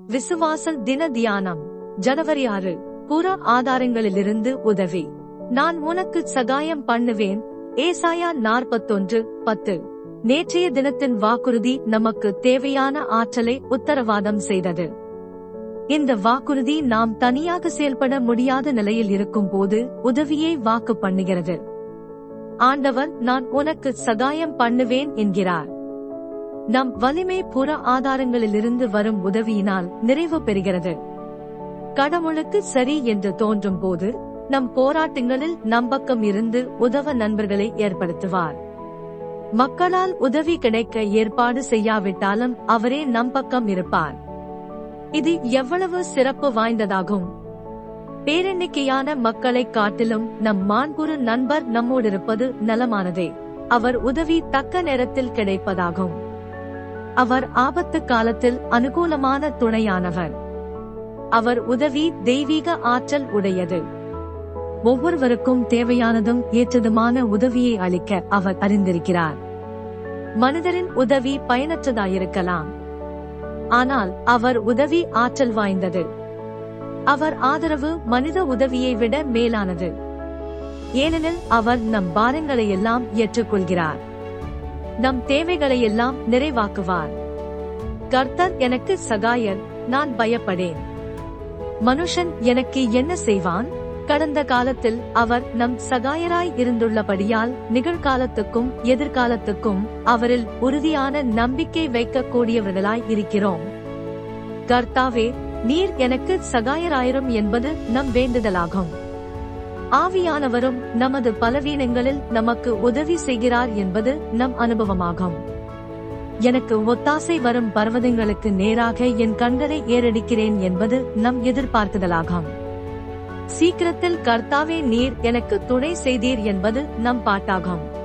விசுவாசல் தின தியானம் ஜனவரி ஆறு புற ஆதாரங்களிலிருந்து உதவி நான் உனக்கு சகாயம் பண்ணுவேன் ஏசாயா நாற்பத்தொன்று பத்து நேற்றைய தினத்தின் வாக்குறுதி நமக்கு தேவையான ஆற்றலை உத்தரவாதம் செய்தது இந்த வாக்குறுதி நாம் தனியாக செயல்பட முடியாத நிலையில் இருக்கும் போது உதவியை வாக்கு பண்ணுகிறது ஆண்டவர் நான் உனக்கு சகாயம் பண்ணுவேன் என்கிறார் நம் வலிமை புற ஆதாரங்களிலிருந்து வரும் உதவியினால் நிறைவு பெறுகிறது கடவுளுக்கு சரி என்று தோன்றும் போது நம் போராட்டங்களில் நம்பக்கம் இருந்து உதவ நண்பர்களை ஏற்படுத்துவார் மக்களால் உதவி கிடைக்க ஏற்பாடு செய்யாவிட்டாலும் அவரே நம்பக்கம் இருப்பார் இது எவ்வளவு சிறப்பு வாய்ந்ததாகும் பேரெண்ணிக்கையான மக்களை காட்டிலும் நம் மாண்புறு நண்பர் நம்மோடிருப்பது நலமானதே அவர் உதவி தக்க நேரத்தில் கிடைப்பதாகும் அவர் ஆபத்து காலத்தில் அனுகூலமான துணையானவர் அவர் உதவி தெய்வீக ஆற்றல் உடையது ஒவ்வொருவருக்கும் தேவையானதும் ஏற்றதுமான உதவியை அளிக்க அவர் அறிந்திருக்கிறார் மனிதரின் உதவி பயனற்றதாயிருக்கலாம் ஆனால் அவர் உதவி ஆற்றல் வாய்ந்தது அவர் ஆதரவு மனித உதவியை விட மேலானது ஏனெனில் அவர் நம் பாரங்களை எல்லாம் ஏற்றுக்கொள்கிறார் நம் தேவைகளை எல்லாம் நிறைவாக்குவார் கர்த்தர் எனக்கு சகாயர் நான் பயப்படேன் மனுஷன் எனக்கு என்ன செய்வான் கடந்த காலத்தில் அவர் நம் சகாயராய் இருந்துள்ளபடியால் நிகழ்காலத்துக்கும் எதிர்காலத்துக்கும் அவரில் உறுதியான நம்பிக்கை வைக்கக்கூடியவர்களாய் இருக்கிறோம் கர்த்தாவே நீர் எனக்கு சகாயராயிரும் என்பது நம் வேண்டுதலாகும் ஆவியானவரும் நமது பலவீனங்களில் நமக்கு உதவி செய்கிறார் என்பது நம் அனுபவமாகும் எனக்கு ஒத்தாசை வரும் பர்வதங்களுக்கு நேராக என் கண்களை ஏறடிக்கிறேன் என்பது நம் எதிர்பார்க்குதலாகும் சீக்கிரத்தில் கர்த்தாவே நீர் எனக்கு துணை செய்தீர் என்பது நம் பாட்டாகும்